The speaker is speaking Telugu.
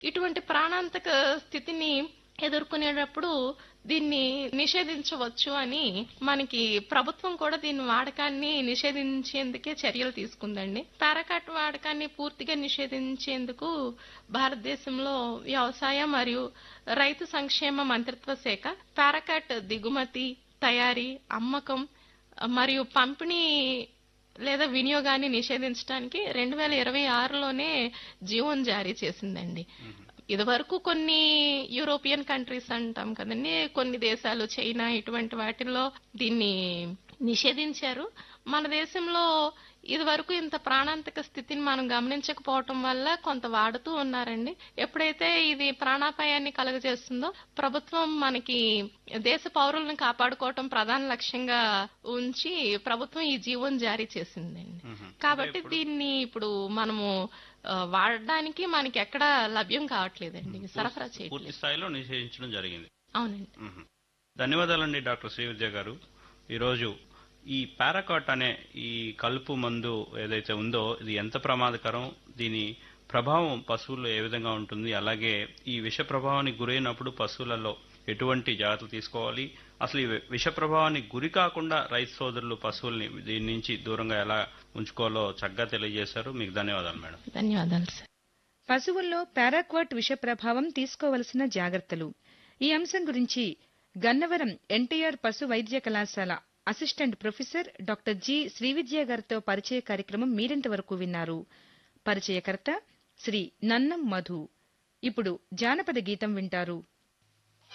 ఇటువంటి ప్రాణాంతక స్థితిని ఎదుర్కొనేటప్పుడు దీన్ని నిషేధించవచ్చు అని మనకి ప్రభుత్వం కూడా దీని వాడకాన్ని నిషేధించేందుకే చర్యలు తీసుకుందండి పారాకాట్ వాడకాన్ని పూర్తిగా నిషేధించేందుకు భారతదేశంలో వ్యవసాయ మరియు రైతు సంక్షేమ మంత్రిత్వ శాఖ పారాకాట్ దిగుమతి తయారీ అమ్మకం మరియు పంపిణీ లేదా వినియోగాన్ని నిషేధించడానికి రెండు వేల ఇరవై ఆరులోనే జీవోన్ జారీ చేసిందండి ఇదివరకు కొన్ని యూరోపియన్ కంట్రీస్ అంటాం కదండి కొన్ని దేశాలు చైనా ఇటువంటి వాటిల్లో దీన్ని నిషేధించారు మన దేశంలో ఇదివరకు ఇంత ప్రాణాంతక స్థితిని మనం గమనించకపోవటం వల్ల కొంత వాడుతూ ఉన్నారండి ఎప్పుడైతే ఇది ప్రాణాపాయాన్ని కలుగజేస్తుందో ప్రభుత్వం మనకి దేశ పౌరులను కాపాడుకోవటం ప్రధాన లక్ష్యంగా ఉంచి ప్రభుత్వం ఈ జీవోని జారీ చేసిందండి కాబట్టి దీన్ని ఇప్పుడు మనము ఆ, వాడడానికి మనకి ఎక్కడ లభ్యం కావట్లేదండి సరఫరా పూర్తి చేయట్లేదు స్థాయిలో నిషేధించడం జరిగింది అవునండి మ్మ్. ధన్యవాదాలండి డాక్టర్ శ్రీవిద్య గారు ఈరోజు ఈ పారాకాట్ అనే ఈ కలుపు మందు ఏదైతే ఉందో ఇది ఎంత ప్రమాదకరం దీని ప్రభావం పశువుల్లో ఏ విధంగా ఉంటుంది అలాగే ఈ విష ప్రభావానికి గురైనప్పుడు పశువులలో ఎటువంటి జాగ్రత్తలు తీసుకోవాలి అసలు ఈ విష ప్రభావానికి గురి కాకుండా రైతు సోదరులు పశువుల్ని దీని నుంచి దూరంగా ఎలా ఉంచుకోవాలో చక్కగా తెలియజేశారు మీకు ధన్యవాదాలు మేడం ధన్యవాదాలు సార్ పశువుల్లో పారాక్వాట్ విష ప్రభావం తీసుకోవలసిన జాగ్రత్తలు ఈ అంశం గురించి గన్నవరం ఎన్టీఆర్ పశు వైద్య కళాశాల assistant professor doctor G Srividya గారితో పరిచయ కార్యక్రమం మీరింతవరకు విన్నారు పరిచయకర్త శ్రీ నన్నం మధు ఇప్పుడు జానపద గీతం వింటారు